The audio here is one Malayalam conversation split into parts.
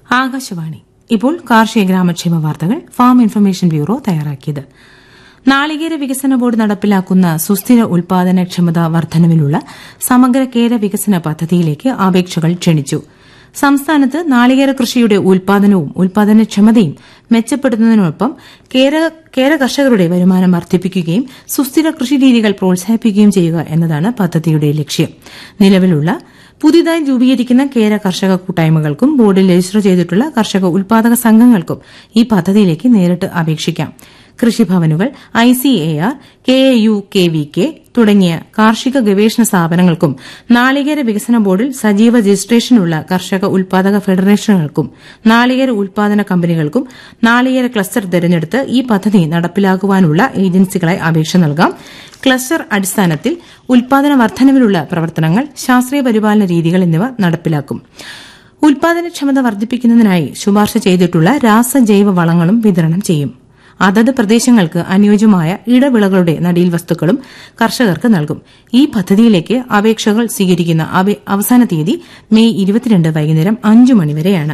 ആകാശവാണി ഇപ്പോൾ കാർഷിക ഗ്രാമക്ഷേമ വാർത്തകൾ ഫാം ഇൻഫർമേഷൻ ബ്യൂറോ തയ്യാറാക്കിയത് നാളികേര വികസന ബോർഡ് നടപ്പിലാക്കുന്ന സുസ്ഥിര ഉൽപാദനക്ഷമത വർധനവിനുള്ള സമഗ്ര കേര വികസന പദ്ധതിയിലേക്ക് അപേക്ഷകൾ ക്ഷണിച്ചു സംസ്ഥാനത്ത് നാളികേര കൃഷിയുടെ ഉൽപാദനവും ഉൽപാദനക്ഷമതയും മെച്ചപ്പെടുത്തുന്നതിനൊപ്പം കേര കേര കർഷകരുടെ വരുമാനം വർദ്ധിപ്പിക്കുകയും സുസ്ഥിര കൃഷിരീതികൾ പ്രോത്സാഹിപ്പിക്കുകയും ചെയ്യുക എന്നതാണ് പദ്ധതിയുടെ ലക്ഷ്യം നിലവിലുള്ള പുതിയതായി രൂപീകരിക്കുന്ന കേര കർഷക കൂട്ടായ്മകൾക്കും ബോർഡിൽ രജിസ്റ്റർ ചെയ്തിട്ടുള്ള കർഷക ഉൽപാദക സംഘങ്ങൾക്കും ഈ പദ്ധതിയിലേക്ക് നേരിട്ട് അപേക്ഷിക്കാം കൃഷിഭവനുകൾ I C A R K A U K V K തുടങ്ങിയ കാർഷിക ഗവേഷണ സ്ഥാപനങ്ങൾക്കും നാളികേര വികസന ബോർഡിൽ സജീവ രജിസ്ട്രേഷനുള്ള കർഷക ഉൽപാദക ഫെഡറേഷനുകൾക്കും നാളികേര ഉൽപാദന കമ്പനികൾക്കും നാളികേര ക്ലസ്റ്റർ തിരഞ്ഞെടുത്ത് ഈ പദ്ധതി നടപ്പിലാക്കുവാനുള്ള ഏജൻസികളായി അപേക്ഷ നൽകാം ക്ലസ്റ്റർ അടിസ്ഥാനത്തിൽ ഉൽപാദന വർധനവിലുള്ള പ്രവർത്തനങ്ങൾ ശാസ്ത്രീയ പരിപാലന രീതികൾ എന്നിവ നടപ്പിലാക്കും ഉൽപാദനക്ഷമത വർദ്ധിപ്പിക്കുന്നതിനായി ശുപാർശ ചെയ്തിട്ടുള്ള രാസജൈവ വളങ്ങളും വിതരണം ചെയ്യും അതത് പ്രദേശങ്ങൾക്ക് അനുയോജ്യമായ ഇടവിളകളുടെ നടീൽ വസ്തുക്കളും കർഷകർക്ക് നൽകും ഈ പദ്ധതിയിലേക്ക് അപേക്ഷകൾ സ്വീകരിക്കുന്ന അവസാന തീയതി മെയ് ഇരുപത്തിരണ്ട് വൈകുന്നേരം അഞ്ചു മണിവരെയാണ്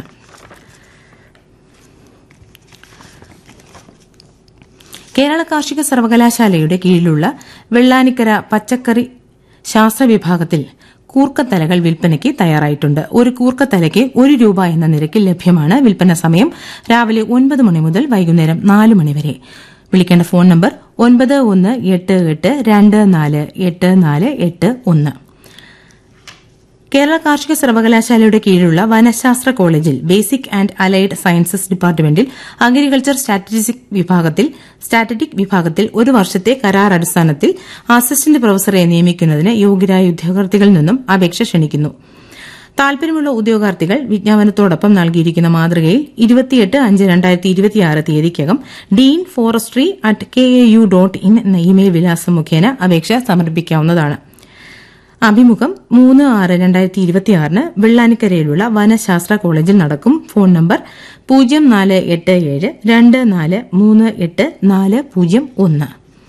കേരള കാർഷിക സർവകലാശാലയുടെ കീഴിലുള്ള വെള്ളാനിക്കര പച്ചക്കറി ശാസ്ത്ര വിഭാഗത്തിൽ കൂർക്കത്തലകൾ വിൽപ്പനയ്ക്ക് തയ്യാറായിട്ടുണ്ട് ഒരു കൂർക്കത്തലയ്ക്ക് ഒരു രൂപ എന്ന നിരക്കിൽ ലഭ്യമാണ് വിൽപ്പന സമയം രാവിലെ ഒൻപത് മണി മുതൽ വൈകുന്നേരം നാല് മണിവരെ വിളിക്കേണ്ട ഫോൺ നമ്പർ ഒൻപത് ഒന്ന് എട്ട് എട്ട് രണ്ട് നാല് എട്ട് നാല് എട്ട് ഒന്ന് കേരള കാർഷിക സർവകലാശാലയുടെ കീഴിലുള്ള വനശാസ്ത്ര കോളേജിൽ ബേസിക് ആൻഡ് അലൈഡ് സയൻസസ് ഡിപ്പാർട്ട്മെന്റിൽ അഗ്രികൾച്ചർ സ്റ്റാറ്റിസ്റ്റിക് വിഭാഗത്തിൽ സ്റ്റാറ്റിറ്റിക് വിഭാഗത്തിൽ ഒരു വർഷത്തെ കരാർ അടിസ്ഥാനത്തിൽ അസിസ്റ്റന്റ് പ്രൊഫസറെ നിയമിക്കുന്നതിന് യോഗ്യരായ ഉദ്യോഗാർത്ഥികളിൽ നിന്നും അപേക്ഷ ക്ഷണിക്കുന്നു താൽപര്യമുള്ള ഉദ്യോഗാർത്ഥികൾ വിജ്ഞാപനത്തോടൊപ്പം നൽകിയിരിക്കുന്ന മാതൃകയിൽ ഇരുപത്തിയെട്ട് അഞ്ച് രണ്ടായിരത്തി ഇരുപത്തിയാറ് തീയതിക്കകം dean forestry at K A U dot in എന്ന ഇമെയിൽ വിലാസം മുഖേന അപേക്ഷ സമർപ്പിക്കാവുന്നതാണ് അഭിമുഖം മൂന്ന് ആറ് രണ്ടായിരത്തി ഇരുപത്തിയാറിന് വെള്ളാനിക്കരയിലുള്ള വനശാസ്ത്ര കോളേജിൽ നടക്കും ഫോൺ നമ്പർ പൂജ്യം നാല് എട്ട് ഏഴ് രണ്ട് നാല് മൂന്ന് എട്ട് നാല് പൂജ്യം ഒന്ന്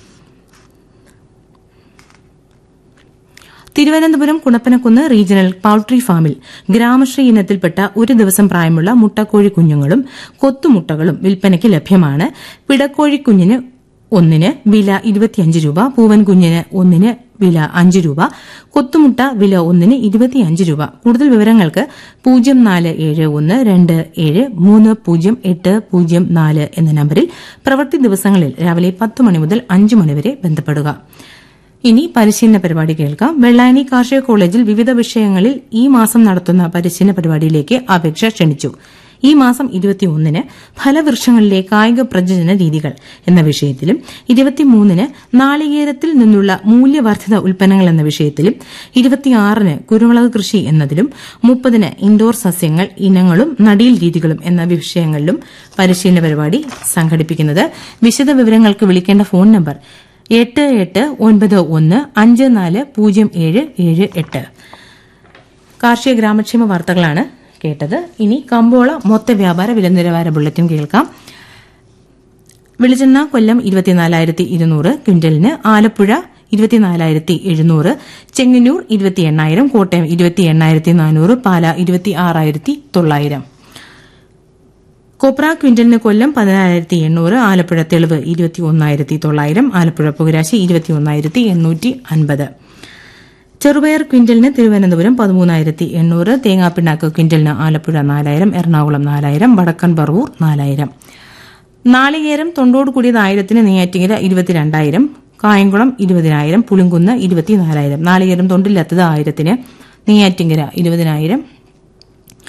തിരുവനന്തപുരം കുണപ്പനക്കുന്ന് റീജിയണൽ പൌൾട്രി ഫാമിൽ ഗ്രാമശ്രീ ഇനത്തിൽപ്പെട്ട ഒരു ദിവസം പ്രായമുള്ള മുട്ടക്കോഴി കുഞ്ഞുങ്ങളും കൊത്തുമുട്ടകളും വിൽപ്പനയ്ക്ക് ലഭ്യമാണ് പിടക്കോഴി കുഞ്ഞിന് ഒന്നിന് വില ഇരുപത്തിയഞ്ച് രൂപ പൂവൻ കുഞ്ഞിന് ഒന്നിന് വില അഞ്ച് രൂപ കൊത്തുമുട്ട വില ഒന്നിന് ഇരുപത്തിയഞ്ച് രൂപ കൂടുതൽ വിവരങ്ങൾക്ക് പൂജ്യം നാല് ഏഴ് ഒന്ന് രണ്ട് ഏഴ് മൂന്ന് പൂജ്യം എട്ട് പൂജ്യം നാല് എന്ന നമ്പറിൽ പ്രവൃത്തി ദിവസങ്ങളിൽ രാവിലെ പത്ത് മണി മുതൽ അഞ്ച് മണിവരെ ബന്ധപ്പെടുക ഇനി പരിശീലന പരിപാടി കേൾക്കാം വെള്ളാനി കാർഷിക കോളേജിൽ വിവിധ വിഷയങ്ങളിൽ ഈ മാസം നടത്തുന്ന പരിശീലന പരിപാടിയിലേക്ക് അപേക്ഷ ക്ഷണിച്ചു ഈ മാസം ഇരുപത്തിയൊന്നിന് ഫലവൃക്ഷങ്ങളിലെ കായിക പ്രജനന രീതികൾ എന്ന വിഷയത്തിലും ഇരുപത്തിമൂന്നിന് നാളികേരത്തിൽ നിന്നുള്ള മൂല്യവർദ്ധിത ഉൽപ്പന്നങ്ങൾ എന്ന വിഷയത്തിലും ഇരുപത്തിയാറിന് കുരുമുളക് കൃഷി എന്നതിലും മുപ്പതിന് ഇൻഡോർ സസ്യങ്ങൾ ഇനങ്ങളും നടീൽ രീതികളും എന്ന വിഷയങ്ങളിലും പരിശീലന പരിപാടി സംഘടിപ്പിക്കുന്നത് വിശദ വിവരങ്ങൾക്ക് വിളിക്കേണ്ട ഫോൺ നമ്പർ എട്ട് എട്ട് ഒൻപത് ഒന്ന് അഞ്ച് നാല് പൂജ്യം ഏഴ് ഏഴ് എട്ട് കാർഷിക ഗ്രാമക്ഷേമ വാർത്തകളാണ് കേട്ടത് ഇനി കമ്പോള മൊത്ത വ്യാപാര വില നിലവാര ബുള്ളറ്റിൻ കേൾക്കാം വെളിച്ചെണ്ണ കൊല്ലം ഇരുപത്തിനാലായിരത്തി ഇരുന്നൂറ് ക്വിന്റലിന് ആലപ്പുഴ ഇരുപത്തിനാലായിരത്തി എഴുന്നൂറ് ചെങ്ങന്നൂർ ഇരുപത്തി എണ്ണായിരം കോട്ടയം ഇരുപത്തി എണ്ണായിരത്തി നാനൂറ് പാല ഇരുപത്തി ആറായിരത്തി തൊള്ളായിരം കൊപ്ര ക്വിന്റലിന് കൊല്ലം പതിനായിരത്തി എണ്ണൂറ് ആലപ്പുഴ തെളിവ് ഇരുപത്തി ഒന്നായിരത്തി തൊള്ളായിരം ആലപ്പുഴ പുകരാശി ഇരുപത്തി ഒന്നായിരത്തി എണ്ണൂറ്റി അൻപത് ചെറുപയർ ക്വിന്റലിന് തിരുവനന്തപുരം പതിമൂന്നായിരത്തി എണ്ണൂറ് തേങ്ങാപ്പിണ്ണാക്ക് ക്വിന്റലിന് ആലപ്പുഴ നാലായിരം എറണാകുളം നാലായിരം വടക്കൻ പറവൂർ നാലായിരം നാളികേരം തൊണ്ടോട് കൂടിയത് ആയിരത്തിന് നെയ്യാറ്റിങ്ങര ഇരുപത്തിരണ്ടായിരം കായംകുളം ഇരുപതിനായിരം പുളിങ്കുന്ന് ഇരുപത്തിനാലായിരം നാളികേരം തൊണ്ടില്ലാത്തത് ആയിരത്തിന് നെയ്യാറ്റിങ്ങര ഇരുപതിനായിരം